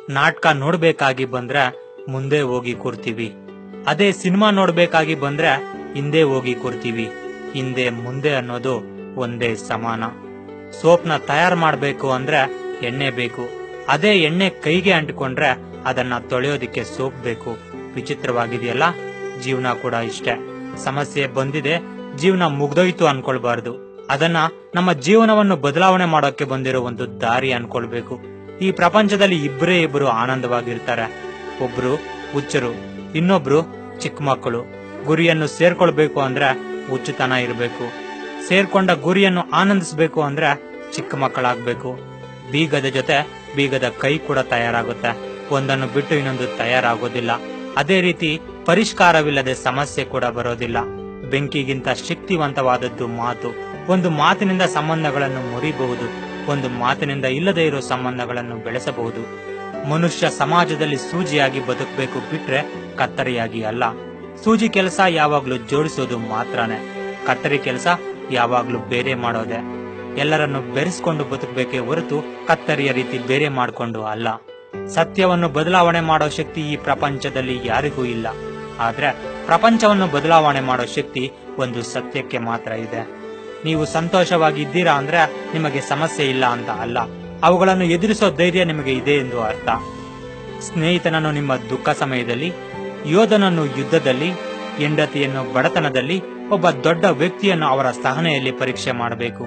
ನಾಟಕ ನೋಡ್ಬೇಕಾಗಿ ಬಂದ್ರೆ ಮುಂದೆ ಹೋಗಿ ಕೂರ್ತೀವಿ ಅದೇ ಸಿನಿಮಾ ನೋಡ್ಬೇಕಾಗಿ ಬಂದ್ರೆ ಹಿಂದೆ ಹೋಗಿ ಕೂರ್ತೀವಿ ಹಿಂದೆ ಮುಂದೆ ಅನ್ನೋದು ಒಂದೇ ಸಮಾನ ಸೋಪ್ನ ತಯಾರು ಮಾಡ್ಬೇಕು ಅಂದ್ರೆ ಎಣ್ಣೆ ಬೇಕು ಅದೇ ಎಣ್ಣೆ ಕೈಗೆ ಅಂಟಿಕೊಂಡ್ರೆ ಅದನ್ನ ತೊಳೆಯೋದಿಕ್ಕೆ ಸೋಪ್ ಬೇಕು ವಿಚಿತ್ರವಾಗಿದೆಯಲ್ಲ ಜೀವನ ಕೂಡ ಇಷ್ಟೇ ಸಮಸ್ಯೆ ಬಂದಿದೆ ಜೀವನ ಮುಗ್ದೋಯ್ತು ಅನ್ಕೊಳ್ಬಾರ್ದು ಅದನ್ನ ನಮ್ಮ ಜೀವನವನ್ನು ಬದಲಾವಣೆ ಮಾಡೋಕೆ ಬಂದಿರೋ ಒಂದು ದಾರಿ ಅನ್ಕೊಳ್ಬೇಕು ಈ ಪ್ರಪಂಚದಲ್ಲಿ ಇಬ್ಬರೇ ಇಬ್ಬರು ಆನಂದವಾಗಿರ್ತಾರೆ ಒಬ್ರು ಹುಚ್ಚರು ಇನ್ನೊಬ್ರು ಚಿಕ್ಕ ಮಕ್ಕಳು ಗುರಿಯನ್ನು ಸೇರ್ಕೊಳ್ಬೇಕು ಅಂದ್ರೆ ಹುಚ್ಚುತನ ಇರಬೇಕು ಸೇರ್ಕೊಂಡ ಗುರಿಯನ್ನು ಆನಂದಿಸಬೇಕು ಅಂದ್ರೆ ಚಿಕ್ಕ ಮಕ್ಕಳಾಗ್ಬೇಕು ಬೀಗದ ಜೊತೆ ಬೀಗದ ಕೈ ಕೂಡ ತಯಾರಾಗುತ್ತೆ ಒಂದನ್ನು ಬಿಟ್ಟು ಇನ್ನೊಂದು ತಯಾರಾಗೋದಿಲ್ಲ ಅದೇ ರೀತಿ ಪರಿಷ್ಕಾರವಿಲ್ಲದೆ ಸಮಸ್ಯೆ ಕೂಡ ಬರೋದಿಲ್ಲ ಬೆಂಕಿಗಿಂತ ಶಕ್ತಿವಂತವಾದದ್ದು ಮಾತು ಒಂದು ಮಾತಿನಿಂದ ಸಂಬಂಧಗಳನ್ನು ಮುರಿಬಹುದು ಒಂದು ಮಾತಿನಿಂದ ಇಲ್ಲದೆ ಇರೋ ಸಂಬಂಧಗಳನ್ನು ಬೆಳೆಸಬಹುದು ಮನುಷ್ಯ ಸಮಾಜದಲ್ಲಿ ಸೂಜಿಯಾಗಿ ಬದುಕಬೇಕು ಬಿಟ್ರೆ ಕತ್ತರಿಯಾಗಿ ಅಲ್ಲ ಸೂಜಿ ಕೆಲಸ ಯಾವಾಗ್ಲೂ ಜೋಡಿಸೋದು ಮಾತ್ರನೇ ಕತ್ತರಿ ಕೆಲಸ ಯಾವಾಗ್ಲೂ ಬೇರೆ ಮಾಡೋದೆ ಎಲ್ಲರನ್ನು ಬೆರೆಸ್ಕೊಂಡು ಬದುಕಬೇಕೇ ಹೊರತು ಕತ್ತರಿಯ ರೀತಿ ಬೇರೆ ಮಾಡಿಕೊಂಡು ಅಲ್ಲ ಸತ್ಯವನ್ನು ಬದಲಾವಣೆ ಮಾಡೋ ಶಕ್ತಿ ಈ ಪ್ರಪಂಚದಲ್ಲಿ ಯಾರಿಗೂ ಇಲ್ಲ ಆದ್ರೆ ಪ್ರಪಂಚವನ್ನು ಬದಲಾವಣೆ ಮಾಡೋ ಶಕ್ತಿ ಒಂದು ಸತ್ಯಕ್ಕೆ ಮಾತ್ರ ಇದೆ ನೀವು ಸಂತೋಷವಾಗಿದ್ದೀರಾ ಅಂದ್ರೆ ನಿಮಗೆ ಸಮಸ್ಯೆ ಇಲ್ಲ ಅಂತ ಅಲ್ಲ ಅವುಗಳನ್ನು ಎದುರಿಸೋ ಧೈರ್ಯ ನಿಮಗೆ ಇದೆ ಎಂದು ಅರ್ಥ ಸ್ನೇಹಿತನನ್ನು ನಿಮ್ಮ ದುಃಖ ಸಮಯದಲ್ಲಿ ಯೋಧನನ್ನು ಯುದ್ಧದಲ್ಲಿ ಹೆಂಡತಿಯನ್ನು ಬಡತನದಲ್ಲಿ ಒಬ್ಬ ದೊಡ್ಡ ವ್ಯಕ್ತಿಯನ್ನು ಅವರ ಸಹನೆಯಲ್ಲಿ ಪರೀಕ್ಷೆ ಮಾಡಬೇಕು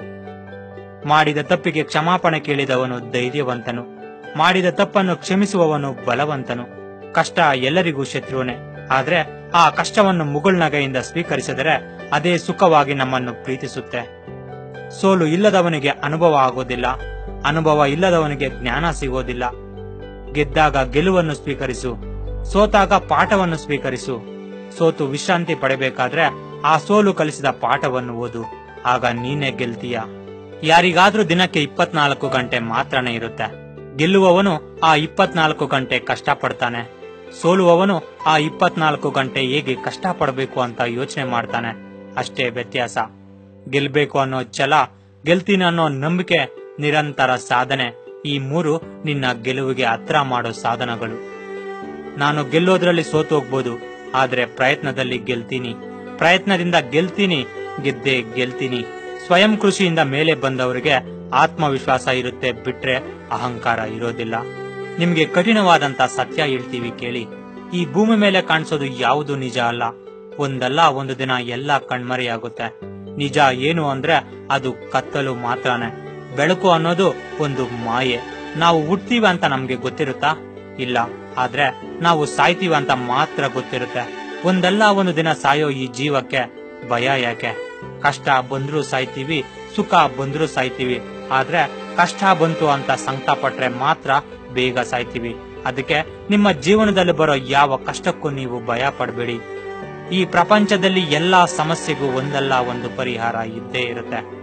ಮಾಡಿದ ತಪ್ಪಿಗೆ ಕ್ಷಮಾಪಣೆ ಕೇಳಿದವನು ಧೈರ್ಯವಂತನು ಮಾಡಿದ ತಪ್ಪನ್ನು ಕ್ಷಮಿಸುವವನು ಬಲವಂತನು ಕಷ್ಟ ಎಲ್ಲರಿಗೂ ಶತ್ರುವನೇ ಆದ್ರೆ ಆ ಕಷ್ಟವನ್ನು ಮುಗುಳ್ನಗೆಯಿಂದ ಸ್ವೀಕರಿಸಿದರೆ ಅದೇ ಸುಖವಾಗಿ ನಮ್ಮನ್ನು ಪ್ರೀತಿಸುತ್ತೆ ಸೋಲು ಇಲ್ಲದವನಿಗೆ ಅನುಭವ ಆಗೋದಿಲ್ಲ ಅನುಭವ ಇಲ್ಲದವನಿಗೆ ಜ್ಞಾನ ಸಿಗೋದಿಲ್ಲ ಗೆದ್ದಾಗ ಗೆಲುವನ್ನು ಸ್ವೀಕರಿಸು ಸೋತಾಗ ಪಾಠವನ್ನು ಸ್ವೀಕರಿಸು ಸೋತು ವಿಶ್ರಾಂತಿ ಪಡೆಬೇಕಾದ್ರೆ ಆ ಸೋಲು ಕಲಿಸಿದ ಪಾಠವನ್ನು ಓದು ಆಗ ನೀನೇ ಗೆಲ್ತೀಯ ಯಾರಿಗಾದ್ರೂ ದಿನಕ್ಕೆ ಇಪ್ಪತ್ನಾಲ್ಕು ಗಂಟೆ ಮಾತ್ರನೇ ಇರುತ್ತೆ ಗೆಲ್ಲುವವನು ಆ ಇಪ್ಪತ್ನಾಲ್ಕು ಗಂಟೆ ಕಷ್ಟಪಡ್ತಾನೆ ಸೋಲುವವನು ಆ ಇಪ್ಪತ್ನಾಲ್ಕು ಗಂಟೆ ಹೇಗೆ ಕಷ್ಟಪಡಬೇಕು ಅಂತ ಯೋಚನೆ ಮಾಡ್ತಾನೆ ಅಷ್ಟೇ ವ್ಯತ್ಯಾಸ ಗೆಲ್ಬೇಕು ಅನ್ನೋ ಛಲ ಗೆಲ್ತೀನಿ ಅನ್ನೋ ನಂಬಿಕೆ ನಿರಂತರ ಸಾಧನೆ ಈ ಮೂರು ನಿನ್ನ ಗೆಲುವಿಗೆ ಹತ್ರ ಮಾಡೋ ಸಾಧನಗಳು ನಾನು ಗೆಲ್ಲೋದ್ರಲ್ಲಿ ಸೋತು ಹೋಗ್ಬೋದು ಆದ್ರೆ ಪ್ರಯತ್ನದಲ್ಲಿ ಗೆಲ್ತೀನಿ ಪ್ರಯತ್ನದಿಂದ ಗೆಲ್ತೀನಿ ಗೆದ್ದೆ ಗೆಲ್ತೀನಿ ಸ್ವಯಂ ಕೃಷಿಯಿಂದ ಮೇಲೆ ಬಂದವರಿಗೆ ಆತ್ಮವಿಶ್ವಾಸ ಇರುತ್ತೆ ಬಿಟ್ರೆ ಅಹಂಕಾರ ಇರೋದಿಲ್ಲ ನಿಮ್ಗೆ ಕಠಿಣವಾದಂತ ಸತ್ಯ ಹೇಳ್ತೀವಿ ಕೇಳಿ ಈ ಭೂಮಿ ಮೇಲೆ ಕಾಣಿಸೋದು ಯಾವುದು ನಿಜ ಅಲ್ಲ ಒಂದಲ್ಲ ಒಂದು ದಿನ ಎಲ್ಲ ಕಣ್ಮರೆಯಾಗುತ್ತೆ ನಿಜ ಏನು ಅಂದ್ರೆ ಅದು ಕತ್ತಲು ಮಾತ್ರನೇ ಬೆಳಕು ಅನ್ನೋದು ಒಂದು ಮಾಯೆ ನಾವು ಹುಟ್ತೀವಿ ಅಂತ ನಮ್ಗೆ ಗೊತ್ತಿರುತ್ತಾ ಇಲ್ಲ ಆದ್ರೆ ನಾವು ಸಾಯ್ತೀವಿ ಅಂತ ಮಾತ್ರ ಗೊತ್ತಿರುತ್ತೆ ಒಂದಲ್ಲ ಒಂದು ದಿನ ಸಾಯೋ ಈ ಜೀವಕ್ಕೆ ಭಯ ಯಾಕೆ ಕಷ್ಟ ಬಂದ್ರೂ ಸಾಯ್ತೀವಿ ಸುಖ ಬಂದ್ರೂ ಸಾಯ್ತೀವಿ ಆದ್ರೆ ಕಷ್ಟ ಬಂತು ಅಂತ ಸಂಕಟ ಪಟ್ರೆ ಮಾತ್ರ ಬೇಗ ಸಾಯ್ತೀವಿ ಅದಕ್ಕೆ ನಿಮ್ಮ ಜೀವನದಲ್ಲಿ ಬರೋ ಯಾವ ಕಷ್ಟಕ್ಕೂ ನೀವು ಭಯ ಪಡಬೇಡಿ ಈ ಪ್ರಪಂಚದಲ್ಲಿ ಎಲ್ಲಾ ಸಮಸ್ಯೆಗೂ ಒಂದಲ್ಲ ಒಂದು ಪರಿಹಾರ ಇದ್ದೇ ಇರುತ್ತೆ